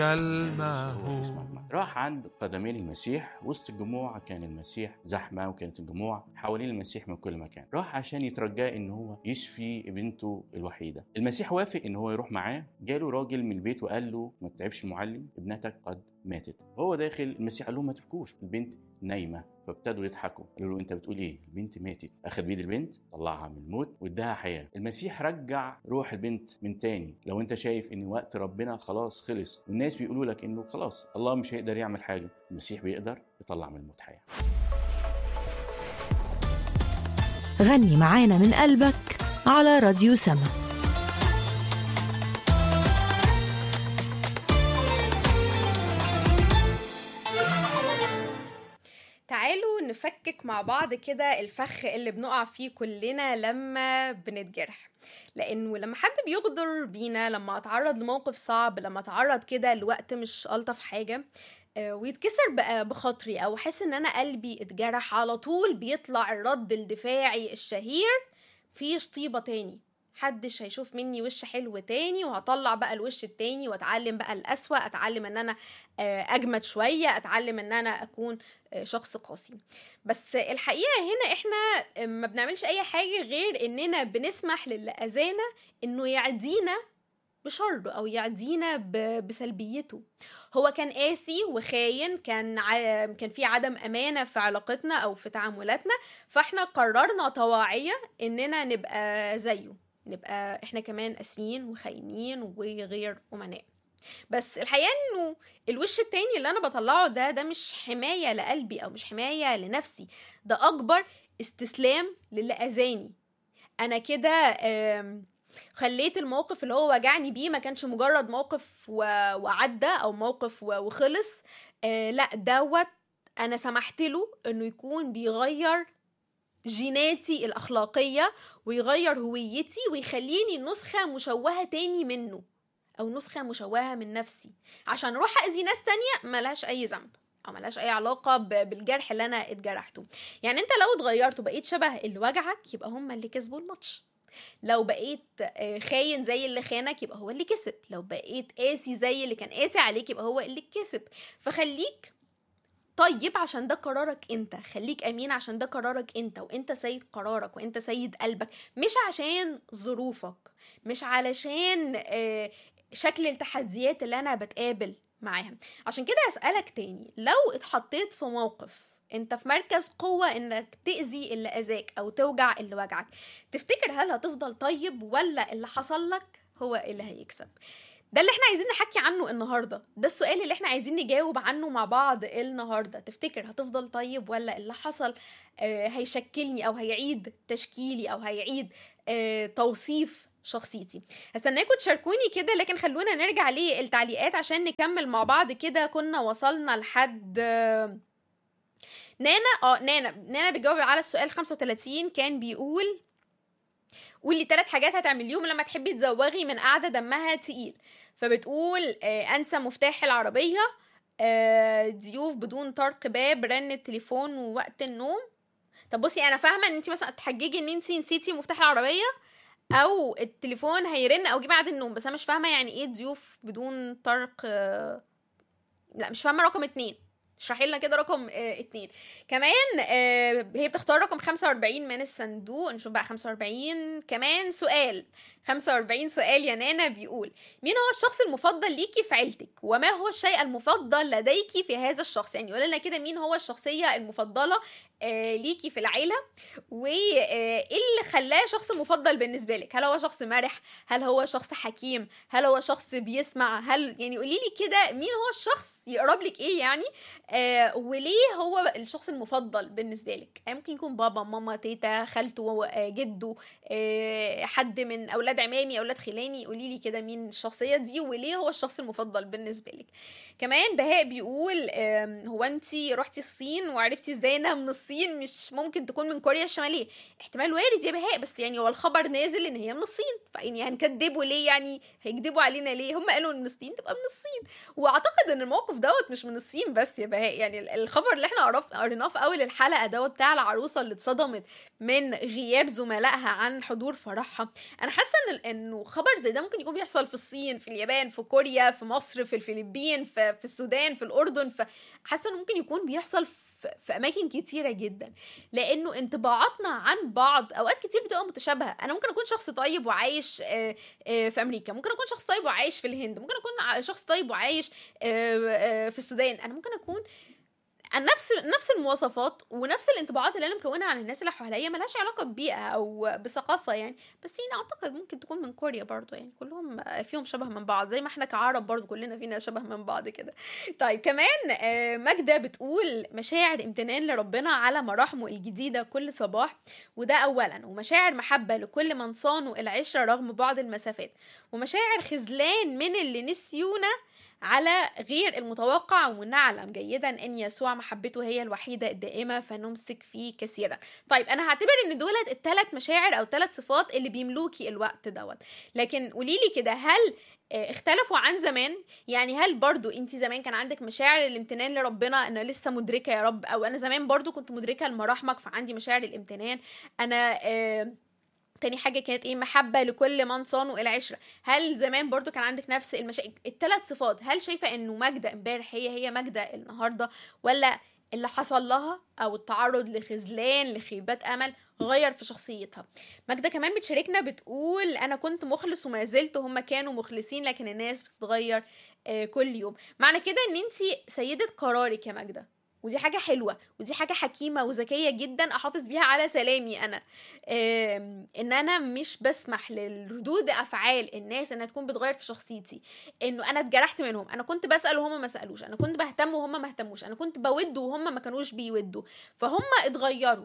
كلمه اسمع المعنى. راح عند قدمين المسيح وسط الجموع كان المسيح زحمه وكانت الجموع حوالين المسيح من كل مكان راح عشان يترجاه ان هو يشفي بنته الوحيده المسيح وافق ان هو يروح معاه جاله راجل من البيت وقال له ما تتعبش المعلم ابنتك قد ماتت هو داخل المسيح قال لهم ما تبكوش البنت نايمه فابتدوا يضحكوا قالوا له انت بتقول ايه البنت ماتت اخذ بيد البنت طلعها من الموت واداها حياه المسيح رجع روح البنت من تاني لو انت شايف ان وقت ربنا خلاص خلص والناس بيقولوا لك انه خلاص الله مش هيقدر يعمل حاجه المسيح بيقدر يطلع من الموت حياه غني معانا من قلبك على راديو سما تعالوا نفكك مع بعض كده الفخ اللي بنقع فيه كلنا لما بنتجرح لانه لما حد بيغدر بينا لما اتعرض لموقف صعب لما اتعرض كده لوقت مش الطف حاجه آه، ويتكسر بقى بخاطري او احس ان انا قلبي اتجرح على طول بيطلع الرد الدفاعي الشهير في شطيبه تاني محدش هيشوف مني وش حلو تاني وهطلع بقى الوش التاني واتعلم بقى الأسوأ اتعلم ان انا آه، اجمد شويه اتعلم ان انا اكون آه، شخص قاسي بس الحقيقه هنا احنا آه، ما بنعملش اي حاجه غير اننا بنسمح للي اذانا انه يعدينا بشره او يعدينا ب- بسلبيته هو كان قاسي وخاين كان ع... كان في عدم امانه في علاقتنا او في تعاملاتنا فاحنا قررنا طواعيه اننا نبقى زيه نبقى احنا كمان قاسيين وخاينين وغير امناء بس الحقيقه انه الوش التاني اللي انا بطلعه ده ده مش حمايه لقلبي او مش حمايه لنفسي ده اكبر استسلام للي اذاني انا كده آم، خليت الموقف اللي هو وجعني بيه ما كانش مجرد موقف و... وعدى او موقف و... وخلص آه لا دوت انا سمحت له انه يكون بيغير جيناتي الاخلاقيه ويغير هويتي ويخليني نسخه مشوهه تاني منه او نسخه مشوهه من نفسي عشان اروح اذي ناس تانية ملهاش اي ذنب او ملهاش اي علاقه ب- بالجرح اللي انا اتجرحته يعني انت لو اتغيرت وبقيت شبه اللي وجعك يبقى هم اللي كسبوا الماتش لو بقيت آه، خاين زي اللي خانك يبقى هو اللي كسب لو بقيت قاسي زي اللي كان قاسي عليك يبقى هو اللي كسب فخليك طيب عشان ده قرارك انت خليك امين عشان ده قرارك انت وانت سيد قرارك وانت سيد قلبك مش عشان ظروفك مش علشان آه، شكل التحديات اللي انا بتقابل معاها عشان كده اسالك تاني لو اتحطيت في موقف انت في مركز قوة انك تأذي اللي اذاك او توجع اللي وجعك تفتكر هل هتفضل طيب ولا اللي حصل لك هو اللي هيكسب ده اللي احنا عايزين نحكي عنه النهارده ده السؤال اللي احنا عايزين نجاوب عنه مع بعض النهارده تفتكر هتفضل طيب ولا اللي حصل آه هيشكلني او هيعيد تشكيلي او هيعيد آه توصيف شخصيتي هستناكم تشاركوني كده لكن خلونا نرجع للتعليقات عشان نكمل مع بعض كده كنا وصلنا لحد آه نانا اه نانا نانا بتجاوب على السؤال 35 كان بيقول قولي ثلاث حاجات هتعمليهم لما تحبي تزوغي من قعده دمها تقيل فبتقول آه انسى مفتاح العربيه آه ضيوف بدون طرق باب رن التليفون ووقت النوم طب بصي انا فاهمه ان انت مثلا تحججي ان انت نسيتي مفتاح العربيه او التليفون هيرن او جه بعد النوم بس انا مش فاهمه يعني ايه ضيوف بدون طرق آه لا مش فاهمه رقم اتنين اشرحي لنا كده رقم آه اتنين كمان آه هي بتختار رقم 45 من الصندوق نشوف بقى 45 كمان سؤال 45 سؤال يا نانا بيقول مين هو الشخص المفضل ليكي في عيلتك وما هو الشيء المفضل لديكي في هذا الشخص يعني قولي لنا كده مين هو الشخصيه المفضله آه ليكي في العيله وايه اللي خلاه شخص مفضل بالنسبه لك هل هو شخص مرح هل هو شخص حكيم هل هو شخص بيسمع هل يعني قولي لي كده مين هو الشخص يقرب لك ايه يعني آه وليه هو الشخص المفضل بالنسبه لك آه ممكن يكون بابا ماما تيتا خالته آه جده آه حد من اولاد عمامي اولاد خلاني قولي لي كده مين الشخصيه دي وليه هو الشخص المفضل بالنسبه لك كمان بهاء بيقول آم، هو انت رحتي الصين وعرفتي ازاي انها من الصين مش ممكن تكون من كوريا الشماليه احتمال وارد يا بهاء بس يعني هو الخبر نازل ان هي من الصين فيعني هنكدبوا ليه يعني هيكدبوا علينا ليه هم قالوا ان الصين تبقى من الصين واعتقد ان الموقف دوت مش من الصين بس يا بهاء يعني ال- الخبر اللي احنا قرف- قريناه في اول الحلقه دوت بتاع العروسه اللي اتصدمت من غياب زملائها عن حضور فرحها انا حاسه ان انه خبر زي ده ممكن يكون بيحصل في الصين في اليابان في كوريا في مصر في الفلبين في, في السودان في الاردن فحاسه انه ممكن يكون بيحصل في في اماكن كتيره جدا لانه انطباعاتنا عن بعض اوقات كتير بتبقى متشابهه انا ممكن اكون شخص طيب وعايش آه، آه، في امريكا ممكن اكون شخص طيب وعايش في الهند ممكن اكون ع- شخص طيب وعايش آه، آه، في السودان انا ممكن اكون عن نفس نفس المواصفات ونفس الانطباعات اللي انا مكونها عن الناس اللي حواليا ملهاش علاقه ببيئه او بثقافه يعني بس يعني اعتقد ممكن تكون من كوريا برضو يعني كلهم فيهم شبه من بعض زي ما احنا كعرب برضو كلنا فينا شبه من بعض كده طيب كمان آه، ماجدة بتقول مشاعر امتنان لربنا على مراحمه الجديدة كل صباح وده أولا ومشاعر محبة لكل من صانوا العشرة رغم بعض المسافات ومشاعر خذلان من اللي نسيونا على غير المتوقع ونعلم جيدا ان يسوع محبته هي الوحيده الدائمه فنمسك فيه كثيرا طيب انا هعتبر ان دولت الثلاث مشاعر او ثلاث صفات اللي بيملوكي الوقت دوت لكن قولي لي كده هل آه، اختلفوا عن زمان يعني هل برضو انت زمان كان عندك مشاعر الامتنان لربنا انا لسه مدركه يا رب او انا زمان برضو كنت مدركه لمراحمك فعندي مشاعر الامتنان انا آه تاني حاجة كانت ايه محبة لكل من صانوا العشرة هل زمان برضو كان عندك نفس المشاكل الثلاث صفات هل شايفة انه ماجدة امبارح هي هي ماجدة النهاردة ولا اللي حصل لها او التعرض لخذلان لخيبات امل غير في شخصيتها ماجدة كمان بتشاركنا بتقول انا كنت مخلص وما زلت هم كانوا مخلصين لكن الناس بتتغير آه، كل يوم معنى كده ان انت سيدة قرارك يا ماجدة ودي حاجة حلوة ودي حاجة حكيمة وذكية جدا أحافظ بيها على سلامي أنا آم، إن أنا مش بسمح لردود أفعال الناس إنها تكون بتغير في شخصيتي إنه أنا اتجرحت منهم أنا كنت بسأل وهم ما سألوش أنا كنت بهتم وهم ما اهتموش أنا كنت بود وهم ما كانوش بيودوا فهم اتغيروا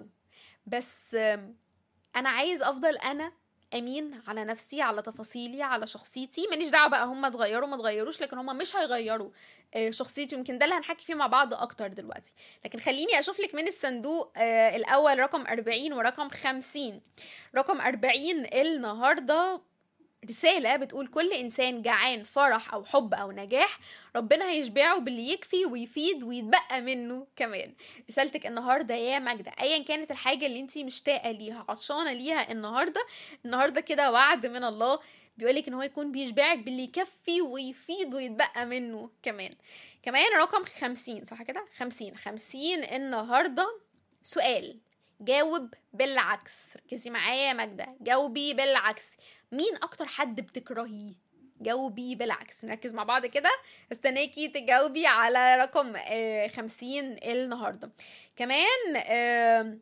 بس آم، أنا عايز أفضل أنا امين على نفسي على تفاصيلي على شخصيتي ماليش دعوه بقى هم اتغيروا ما اتغيروش لكن هم مش هيغيروا آه، شخصيتي يمكن ده اللي هنحكي فيه مع بعض اكتر دلوقتي لكن خليني اشوف لك من الصندوق آه، الاول رقم 40 ورقم 50 رقم 40 النهارده رسالة بتقول كل إنسان جعان فرح أو حب أو نجاح ربنا هيشبعه باللي يكفي ويفيد ويتبقى منه كمان رسالتك النهاردة يا ماجدة أيا كانت الحاجة اللي انتي مشتاقة ليها عطشانة ليها النهاردة النهاردة كده وعد من الله بيقولك ان هو يكون بيشبعك باللي يكفي ويفيد ويتبقى منه كمان كمان رقم خمسين صح كده خمسين خمسين النهاردة سؤال جاوب بالعكس ركزي معايا يا ماجدة جاوبي بالعكس مين اكتر حد بتكرهيه جاوبي بالعكس نركز مع بعض كده استناكي تجاوبي على رقم آه، خمسين النهاردة كمان آم،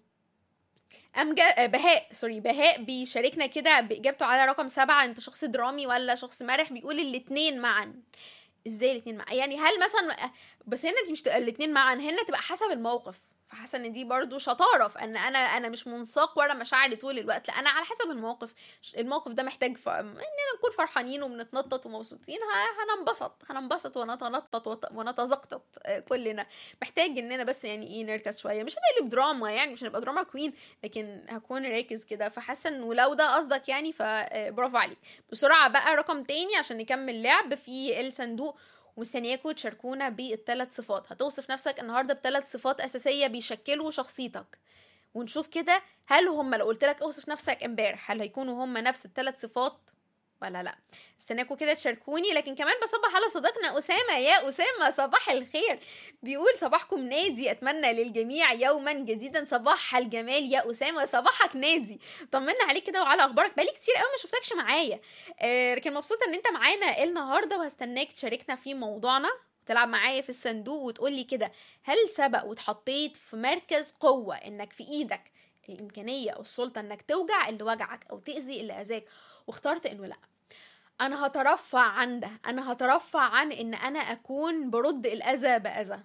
أمجد آه، بهاء سوري بهاء بيشاركنا كده بإجابته على رقم سبعة أنت شخص درامي ولا شخص مرح بيقول الاتنين معا ازاي الاتنين معا يعني هل مثلا بس هنا دي مش تبقى الاتنين معا هنا تبقى حسب الموقف فحاسه ان دي برضو شطاره في ان انا انا مش منساق ورا مشاعري طول الوقت لا انا على حسب الموقف الموقف ده محتاج ف... اننا نكون فرحانين وبنتنطط ومبسوطين ه- هننبسط هننبسط ونتنطط وت- ونتزقطط آه، كلنا محتاج اننا بس يعني ايه نركز شويه مش هنقلب دراما يعني مش هنبقى دراما كوين لكن هكون راكز كده فحاسه انه لو ده قصدك يعني فبرافو عليك بسرعه بقى رقم تاني عشان نكمل لعب في الصندوق ومستنياكوا تشاركونا بالثلاث صفات هتوصف نفسك النهارده بثلاث صفات اساسيه بيشكلوا شخصيتك ونشوف كده هل هم لو قلت لك اوصف نفسك امبارح هل هيكونوا هم نفس الثلاث صفات ولا لا استناكوا كده تشاركوني لكن كمان بصبح على صديقنا اسامه يا اسامه صباح الخير بيقول صباحكم نادي اتمنى للجميع يوما جديدا صباح الجمال يا اسامه صباحك نادي طمنا عليك كده وعلى اخبارك بقالي كتير قوي ما شفتكش معايا آه، لكن مبسوطه ان انت معانا النهارده وهستناك تشاركنا في موضوعنا تلعب معايا في الصندوق وتقولي كده هل سبق واتحطيت في مركز قوة انك في ايدك الامكانية او السلطة انك توجع اللي وجعك او تأذي اللي اذاك واخترت انه لا انا هترفع عن ده انا هترفع عن ان انا اكون برد الاذى باذى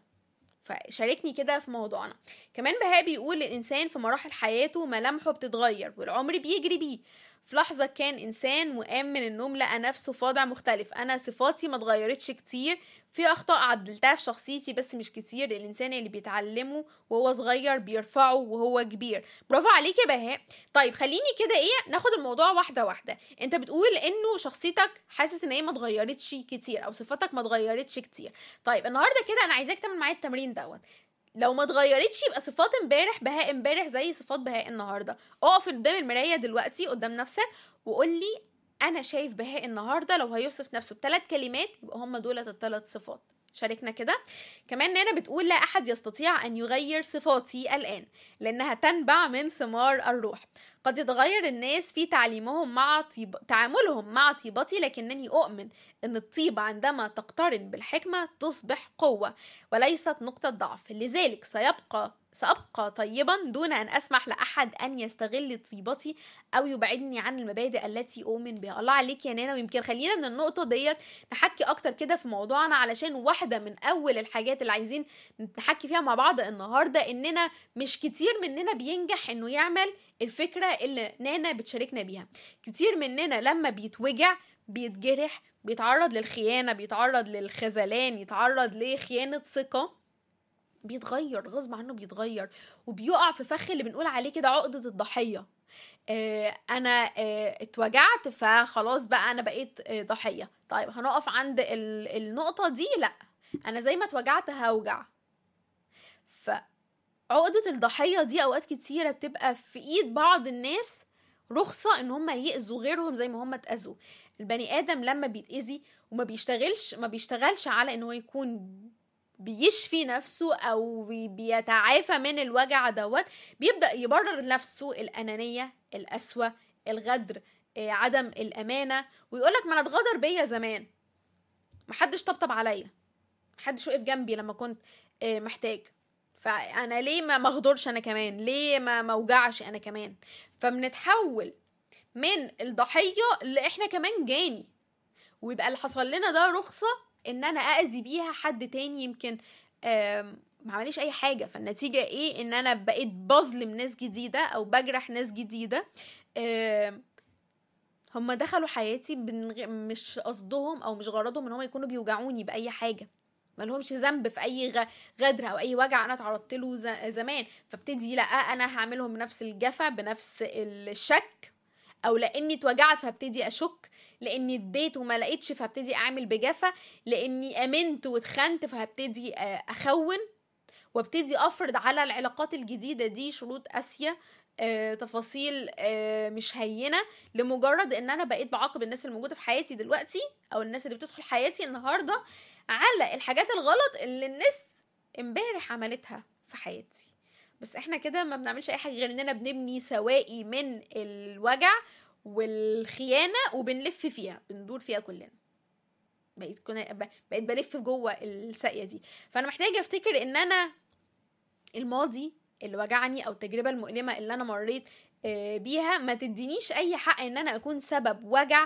فشاركني كده في موضوعنا كمان بهاء بيقول الانسان في مراحل حياته ملامحه بتتغير والعمر بيجري بيه في لحظة كان إنسان وقام من النوم لقى نفسه في وضع مختلف أنا صفاتي ما اتغيرتش كتير في أخطاء عدلتها في شخصيتي بس مش كتير الإنسان اللي بيتعلمه وهو صغير بيرفعه وهو كبير برافو عليك يا بهاء طيب خليني كده إيه ناخد الموضوع واحدة واحدة أنت بتقول إنه شخصيتك حاسس إن هي ما اتغيرتش كتير أو صفاتك ما اتغيرتش كتير طيب النهاردة كده أنا عايزاك تعمل معايا التمرين دوت لو ما اتغيرتش يبقى صفات امبارح بهاء امبارح زي صفات بهاء النهارده اقف قدام المرايه دلوقتي قدام نفسك وقول لي انا شايف بهاء النهارده لو هيوصف نفسه بثلاث كلمات يبقى هم دولت الثلاث صفات شاركنا كده كمان نانا بتقول لا احد يستطيع ان يغير صفاتي الان لانها تنبع من ثمار الروح قد يتغير الناس في تعليمهم مع طيب... تعاملهم مع طيبتي لكنني اؤمن ان الطيبه عندما تقترن بالحكمه تصبح قوه وليست نقطه ضعف لذلك سيبقى سأبقى طيبا دون أن أسمح لأحد أن يستغل طيبتي أو يبعدني عن المبادئ التي أؤمن بها الله عليك يا نانا ويمكن خلينا من النقطة ديت نحكي أكتر كده في موضوعنا علشان واحدة من أول الحاجات اللي عايزين نحكي فيها مع بعض النهاردة إننا مش كتير مننا بينجح إنه يعمل الفكرة اللي نانا بتشاركنا بيها كتير مننا لما بيتوجع بيتجرح بيتعرض للخيانة بيتعرض للخذلان يتعرض لخيانة ثقة بيتغير غصب عنه بيتغير وبيقع في فخ اللي بنقول عليه كده عقدة الضحية آه انا آه اتوجعت فخلاص بقى انا بقيت آه ضحية طيب هنقف عند ال- النقطة دي لا انا زي ما اتوجعت هوجع فعقدة الضحية دي اوقات كتيرة بتبقى في ايد بعض الناس رخصة ان هم يأذوا غيرهم زي ما هم اتأذوا البني ادم لما بيتأذي وما بيشتغلش ما بيشتغلش على ان هو يكون بيشفي نفسه او بي- بيتعافى من الوجع دوت بيبدا يبرر لنفسه الانانيه القسوه الغدر آه، عدم الامانه ويقولك ما انا اتغدر بيا زمان محدش طبطب عليا محدش وقف جنبي لما كنت آه، محتاج فانا ليه ما مغدرش انا كمان ليه ما موجعش انا كمان فبنتحول من الضحيه اللي احنا كمان جاني ويبقى اللي حصل لنا ده رخصه ان انا اذي بيها حد تاني يمكن آم، ما عمليش اي حاجه فالنتيجه ايه ان انا بقيت بظلم ناس جديده او بجرح ناس جديده آم، هم دخلوا حياتي من غ- مش قصدهم او مش غرضهم ان هم يكونوا بيوجعوني باي حاجه ما لهمش ذنب في اي غ- غدر او اي وجع انا اتعرضت له ز- زمان فابتدي لا انا هعملهم بنفس الجفا بنفس الشك او لاني اتوجعت فابتدي اشك لاني اديت وما لقيتش فهبتدي اعمل بجفا لاني امنت واتخنت فهبتدي آه، اخون وابتدي افرض على العلاقات الجديده دي شروط قاسيه آه، تفاصيل آه، مش هينه لمجرد ان انا بقيت بعاقب الناس الموجوده في حياتي دلوقتي او الناس اللي بتدخل حياتي النهارده على الحاجات الغلط اللي الناس امبارح عملتها في حياتي بس احنا كده ما بنعملش اي حاجه غير اننا بنبني سوائي من الوجع والخيانه وبنلف فيها بندور فيها كلنا بقيت كنا ب- بقيت بلف جوه الساقيه دي فانا محتاجه افتكر ان انا الماضي اللي وجعني او التجربه المؤلمه اللي انا مريت آه، بيها ما تدينيش اي حق ان انا اكون سبب وجع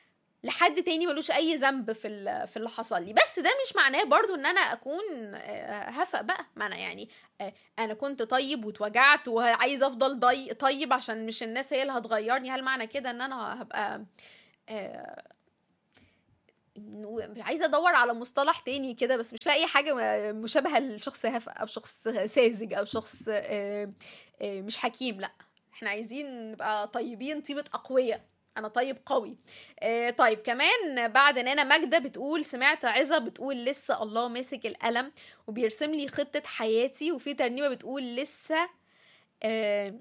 لحد تاني ملوش اي ذنب في ال- في اللي حصل لي بس ده مش معناه برضو ان انا اكون آه، هفق بقى ما انا يعني آه، انا كنت طيب واتوجعت وعايز افضل ضي طيب عشان مش الناس هي اللي هتغيرني هل معنى كده ان انا هبقى آه، إنه عايزه ادور على مصطلح تاني كده بس مش لاقي حاجه م- مشابهه لشخص هفق او شخص ساذج او شخص آه، آه، مش حكيم لا احنا عايزين نبقى طيبين طيبه اقوياء انا طيب قوي آه طيب كمان بعد نانا ماجده بتقول سمعت عظه بتقول لسه الله ماسك القلم وبيرسم لي خطه حياتي وفي ترنيمه بتقول لسه آه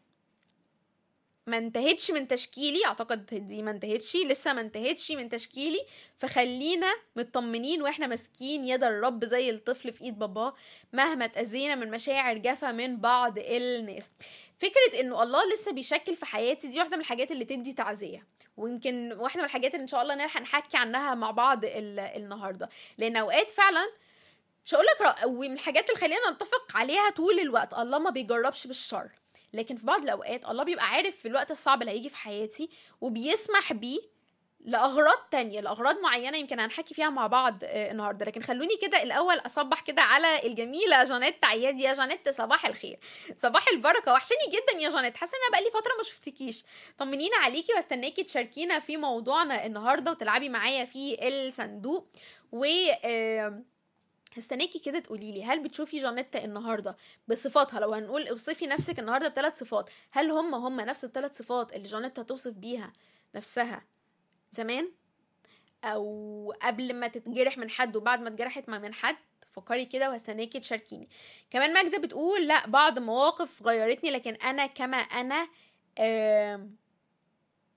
ما انتهتش من تشكيلي اعتقد دي ما انتهتش لسه ما انتهتش من تشكيلي فخلينا مطمنين واحنا ماسكين يد الرب زي الطفل في ايد باباه مهما اتأذينا من مشاعر جافة من بعض الناس فكرة انه الله لسه بيشكل في حياتي دي واحدة من الحاجات اللي تدي تعزية ويمكن واحدة من الحاجات اللي ان شاء الله نلحق نحكي عنها مع بعض ال- النهاردة لان اوقات فعلا مش هقول لك ومن الحاجات اللي خلينا نتفق عليها طول الوقت الله ما بيجربش بالشر لكن في بعض الاوقات الله بيبقى عارف في الوقت الصعب اللي هيجي في حياتي وبيسمح بيه لاغراض تانية لاغراض معينه يمكن هنحكي فيها مع بعض آه، النهارده لكن خلوني كده الاول اصبح كده على الجميله جانيت عياد يا جانيت صباح الخير صباح البركه وحشاني جدا يا جانيت حاسه ان انا بقالي فتره ما شفتكيش طمنينا عليكي واستناكي تشاركينا في موضوعنا النهارده وتلعبي معايا في الصندوق و آم، هستناكي كده تقولي لي هل بتشوفي جانيتا النهارده بصفاتها لو هنقول اوصفي نفسك النهارده بثلاث صفات هل هم هم نفس الثلاث صفات اللي جانيتا توصف بيها نفسها زمان او قبل ما تتجرح من حد وبعد ما اتجرحت ما من حد فكري كده وهستناكي تشاركيني كمان ماجدة بتقول لا بعض مواقف غيرتني لكن انا كما انا آم،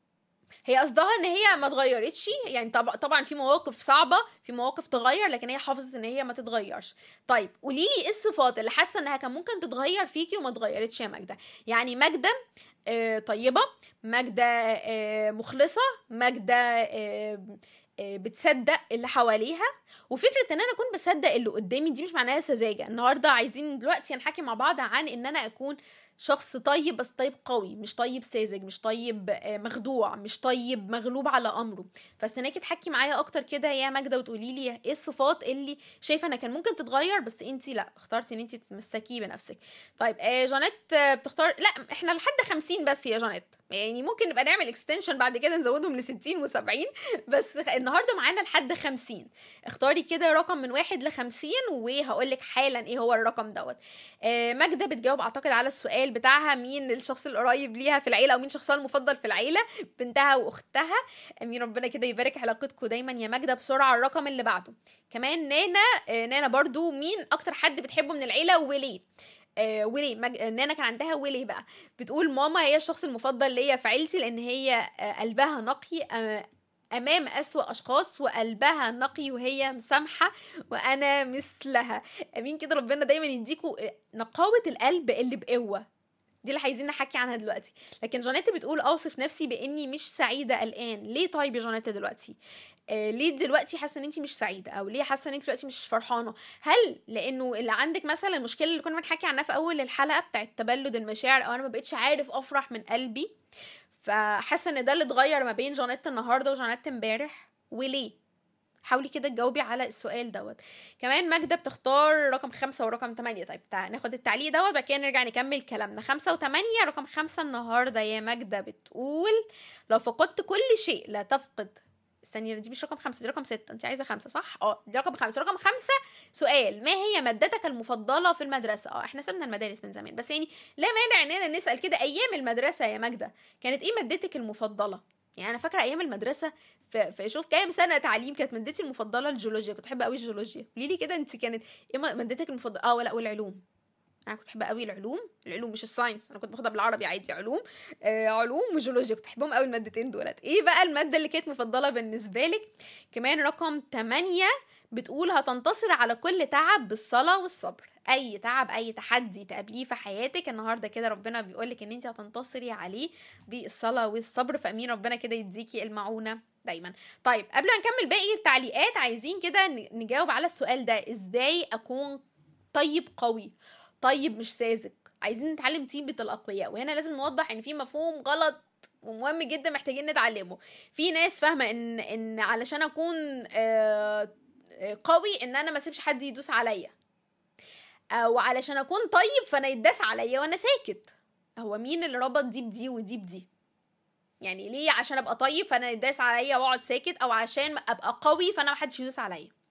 هي قصدها ان هي ما اتغيرتش يعني طبعا طبعا في مواقف صعبه في مواقف تغير لكن هي حافظت ان هي ما تتغيرش طيب قولي لي ايه الصفات اللي حاسه انها كان ممكن تتغير فيكي وما اتغيرتش يا ماجده يعني ماجده آه، طيبه ماجده آه، مخلصه ماجده آه، آه، بتصدق اللي حواليها وفكره ان انا اكون بصدق اللي قدامي دي مش معناها سذاجه النهارده عايزين دلوقتي نحكي مع بعض عن ان انا اكون شخص طيب بس طيب قوي مش طيب ساذج مش طيب آه، مخدوع مش طيب مغلوب على امره فاستناكي تحكي معايا اكتر كده يا ماجده وتقولي لي ايه الصفات اللي شايفه انها كان ممكن تتغير بس انت لا اخترتي ان انت تتمسكي بنفسك طيب آه جانيت آه، بتختار لا احنا لحد 50 بس يا جانيت يعني ممكن نبقى نعمل اكستنشن بعد كده نزودهم ل 60 و70 بس النهارده معانا لحد 50 اختاري كده رقم من واحد ل 50 وهقول لك حالا ايه هو الرقم دوت آه، ماجده بتجاوب اعتقد على السؤال بتاعها مين الشخص القريب ليها في العيله او مين شخصها المفضل في العيله بنتها واختها امين ربنا كده يبارك علاقتكم دايما يا ماجده بسرعه الرقم اللي بعده كمان نانا آه، نانا برضو مين اكتر حد بتحبه من العيله وليه آه وليه مج... آه، نانا كان عندها وليه بقى بتقول ماما هي الشخص المفضل ليا في عيلتي لان هي آه قلبها نقي آه امام اسوا اشخاص وقلبها نقي وهي مسامحه وانا مثلها امين كده ربنا دايما يديكوا نقاوه القلب اللي بقوه دي اللي عايزين نحكي عنها دلوقتي لكن جانيت بتقول اوصف نفسي باني مش سعيده الان ليه طيب يا جانيت دلوقتي آه ليه دلوقتي حاسه ان انت مش سعيده او ليه حاسه ان انت دلوقتي مش فرحانه هل لانه اللي عندك مثلا المشكله اللي كنا بنحكي عنها في اول الحلقه بتاعت تبلد المشاعر او انا ما بقتش عارف افرح من قلبي فحاسه ان ده اللي اتغير ما بين جانيت النهارده وجانيت امبارح وليه حاولي كده تجاوبي على السؤال دوت كمان ماجدة بتختار رقم خمسة ورقم تمانية طيب تعالى ناخد التعليق دوت بعد كده نرجع نكمل كلامنا خمسة وتمانية رقم خمسة النهاردة يا ماجدة بتقول لو فقدت كل شيء لا تفقد استني دي مش رقم خمسة دي رقم ستة انت عايزة خمسة صح؟ اه دي رقم خمسة رقم خمسة سؤال ما هي مادتك المفضلة في المدرسة؟ اه احنا سيبنا المدارس من زمان بس يعني لا مانع اننا نسأل كده ايام المدرسة يا ماجدة كانت ايه مادتك المفضلة؟ يعني انا فاكره ايام المدرسه في, في شوف كام سنه تعليم كانت مادتي المفضله الجيولوجيا كنت بحب قوي الجيولوجيا قولي لي كده انت كانت ايه مادتك المفضله اه لا والعلوم انا كنت بحب قوي العلوم العلوم مش الساينس انا كنت باخدها بالعربي عادي علوم آه علوم وجيولوجيا كنت بحبهم قوي المادتين دولت ايه بقى الماده اللي كانت مفضله بالنسبه لك كمان رقم 8 بتقول هتنتصر على كل تعب بالصلاه والصبر اي تعب اي تحدي تقابليه في حياتك النهارده كده ربنا بيقولك ان انت هتنتصري عليه بالصلاه والصبر فامين ربنا كده يديكي المعونه دايما طيب قبل ما نكمل باقي التعليقات عايزين كده نجاوب على السؤال ده ازاي اكون طيب قوي طيب مش ساذج عايزين نتعلم طيبة الأقوياء وهنا لازم نوضح إن في مفهوم غلط ومهم جدا محتاجين نتعلمه في ناس فاهمة إن إن علشان أكون آه قوي إن أنا ما اسيبش حد يدوس عليا وعلشان أكون طيب فأنا يتداس عليا وأنا ساكت هو مين اللي ربط دي بدي ودي بدي يعني ليه عشان ابقى طيب فانا يتداس عليا واقعد ساكت او عشان ابقى قوي فانا محدش يدوس عليا